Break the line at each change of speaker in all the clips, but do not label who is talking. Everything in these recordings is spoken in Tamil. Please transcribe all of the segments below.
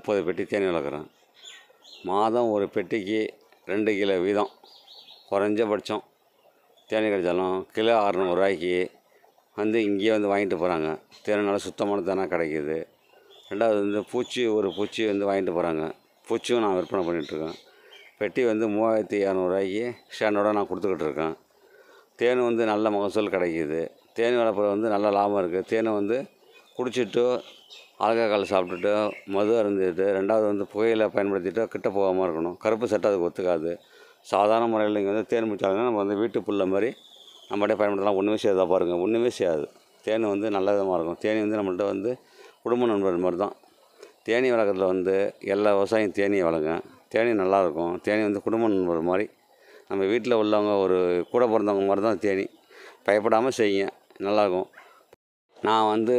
முப்பது பெட்டி தேனி வளர்க்குறேன் மாதம் ஒரு பெட்டிக்கு ரெண்டு கிலோ வீதம் குறைஞ்சபட்சம் தேனி கிடைச்சாலும் கிலோ அறநூறுவாய்க்கு வந்து இங்கேயே வந்து வாங்கிட்டு போகிறாங்க தேன் நல்லா சுத்தமான தேனாக கிடைக்கிது ரெண்டாவது வந்து பூச்சி ஒரு பூச்சி வந்து வாங்கிட்டு போகிறாங்க பூச்சியும் நான் விற்பனை பண்ணிகிட்ருக்கேன் பெட்டி வந்து மூவாயிரத்தி இரநூறுவாய்க்கு ஸ்டாண்டோட நான் கொடுத்துக்கிட்டு இருக்கேன் தேன் வந்து நல்ல மகசூல் கிடைக்கிது தேன் வளர்ப்புல வந்து நல்ல லாபம் இருக்குது தேனை வந்து குடிச்சிட்டு ஆல்கஹால் சாப்பிட்டுட்டு மது அருந்திட்டு ரெண்டாவது வந்து புகையிலை பயன்படுத்திட்டு கிட்ட போகாமல் இருக்கணும் கருப்பு சட்டை அதுக்கு ஒத்துக்காது சாதாரண முறையில் இங்கே வந்து தேன் முடிச்சாங்கன்னா நம்ம வந்து வீட்டு புல்ல மாதிரி நம்மகிட்ட பயன்படுத்தலாம் ஒன்றுமே செய்யாதா பாருங்கள் ஒன்றுமே செய்யாது தேன் வந்து நல்ல விதமாக இருக்கும் தேனி வந்து நம்மள்ட்ட வந்து குடும்ப நண்பர் மாதிரி தான் தேனி வளர்க்குறதுல வந்து எல்லா விவசாயியும் தேனியை வளங்க தேனி நல்லாயிருக்கும் தேனி வந்து குடும்ப நண்பர் மாதிரி நம்ம வீட்டில் உள்ளவங்க ஒரு கூட பிறந்தவங்க மாதிரி தான் தேனி பயப்படாமல் செய்யுங்க நல்லாயிருக்கும் நான் வந்து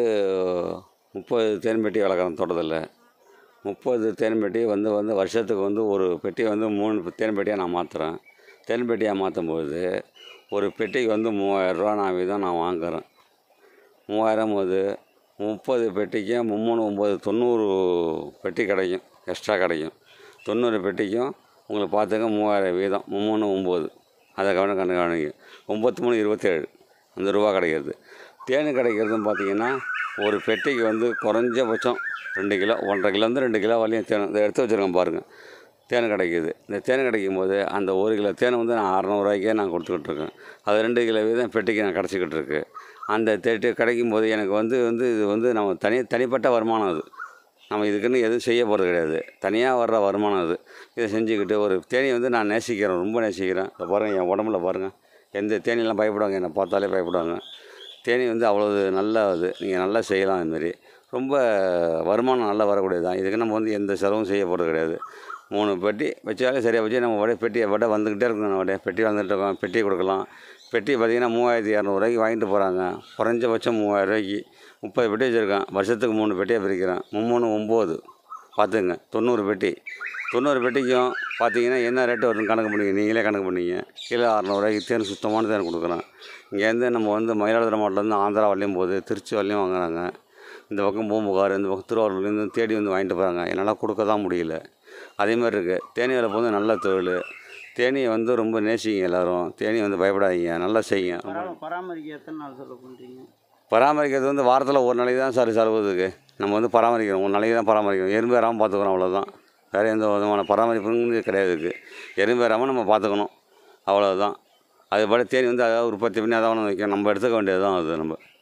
முப்பது தேன் பெட்டி வளர்க்குறேன் தோட்டத்தில் முப்பது தேன் பெட்டி வந்து வந்து வருஷத்துக்கு வந்து ஒரு பெட்டி வந்து மூணு தேன் பெட்டியாக நான் மாற்றுறேன் தேன் பெட்டியாக மாற்றும் போது ஒரு பெட்டிக்கு வந்து மூவாயிரரூவா நான் வீதம் நான் வாங்குறேன் மூவாயிரம் போது முப்பது பெட்டிக்கு மும்மூணு ஒம்பது தொண்ணூறு பெட்டி கிடைக்கும் எக்ஸ்ட்ரா கிடைக்கும் தொண்ணூறு பெட்டிக்கும் உங்களுக்கு பார்த்துக்க மூவாயிரம் வீதம் மும்மூணு ஒம்பது அதை கவனம் கண்டு கவனிங்க ஒம்பத்தி மூணு இருபத்தேழு அந்த ரூபா கிடைக்கிறது தேன் கிடைக்கிறதுன்னு பார்த்தீங்கன்னா ஒரு பெட்டிக்கு வந்து குறைஞ்சபட்சம் ரெண்டு கிலோ ஒன்றரை கிலோந்து ரெண்டு கிலோ வரையும் தேன் இதை எடுத்து வச்சுருக்கேன் பாருங்கள் தேன் கிடைக்கிது இந்த தேன் கிடைக்கும் போது அந்த ஒரு கிலோ தேன் வந்து நான் அறநூறுவாய்க்கே நான் கொடுத்துக்கிட்டு இருக்கேன் அது ரெண்டு கிலோ வீதம் பெட்டிக்கு நான் கிடச்சிக்கிட்டு இருக்கு அந்த தேட்டு கிடைக்கும் போது எனக்கு வந்து வந்து இது வந்து நம்ம தனி தனிப்பட்ட வருமானம் அது நம்ம இதுக்குன்னு எதுவும் செய்ய போகிறது கிடையாது தனியாக வர்ற வருமானம் அது இதை செஞ்சுக்கிட்டு ஒரு தேனியை வந்து நான் நேசிக்கிறேன் ரொம்ப நேசிக்கிறேன் இதை பாருங்கள் என் உடம்புல பாருங்கள் எந்த தேனியெல்லாம் பயப்படுவாங்க என்னை பார்த்தாலே பயப்படுவாங்க தேனி வந்து அவ்வளவு நல்ல இது நீங்கள் நல்லா செய்யலாம் இதுமாரி ரொம்ப வருமானம் நல்லா வரக்கூடியது தான் இதுக்கு நம்ம வந்து எந்த செலவும் செய்ய போகிறது கிடையாது மூணு பெட்டி வச்சாலே சரியாக வச்சு நம்ம உடைய பெட்டியை விட வந்துக்கிட்டே இருக்கணும் நம்ம பெட்டி வந்துட்டு இருக்கோம் பெட்டி கொடுக்கலாம் பெட்டி பார்த்திங்கன்னா மூவாயிரத்தி இரநூறுவாய்க்கு வாங்கிட்டு போகிறாங்க குறைஞ்சபட்சம் மூவாயிரம் ரூபாய்க்கு முப்பது பெட்டி வச்சுருக்கேன் வருஷத்துக்கு மூணு பெட்டியாக பிரிக்கிறேன் மும்மூணு ஒம்பது பார்த்துங்க தொண்ணூறு பெட்டி தொண்ணூறு பெட்டிக்கும் பார்த்தீங்கன்னா என்ன ரேட்டு வருதுன்னு கணக்கு பண்ணிங்க நீங்களே கணக்கு பண்ணிங்க கிலோ அறநூறுவாய்க்கு தேன் சுத்தமான தேன் கொடுக்குறேன் இங்கேருந்து நம்ம வந்து மயிலாடுதுறை மாவட்டத்துலேருந்து ஆந்திரா வரலையும் போகுது திருச்சி வரலையும் வாங்குறாங்க இந்த பக்கம் பூம்புகார் இந்த பக்கம் திருவாரூர்லேருந்து தேடி வந்து வாங்கிட்டு போகிறாங்க என்னால் கொடுக்க தான் முடியல அதே மாதிரி இருக்குது தேனி வளர்ப்பு வந்து நல்ல தொழில் தேனியை வந்து ரொம்ப நேசிங்க எல்லோரும் தேனி வந்து பயப்படாதீங்க நல்லா செய்யுங்க ரொம்ப
பரா பராமரிக்க எத்தனை நாள் செலவு பண்ணுறீங்க
பராமரிக்கிறது வந்து வாரத்தில் ஒரு நாளைக்கு தான் சார் செலவுதுக்கு நம்ம வந்து பராமரிக்கிறோம் ஒரு நாளைக்கு தான் பராமரிக்கணும் எறும்பு வராமல் பார்த்துக்குறோம் அவ்வளோதான் வேறு எந்த விதமான பராமரிப்புங்கிறது கிடையாது இதுக்கு எறும்பு வராமல் நம்ம பார்த்துக்கணும் அவ்வளோதான் அதுபடி தேனி வந்து அதாவது உற்பத்தி பண்ணி அதான் வைக்கணும் நம்ம எடுத்துக்க வேண்டியது தான் அது நம்ம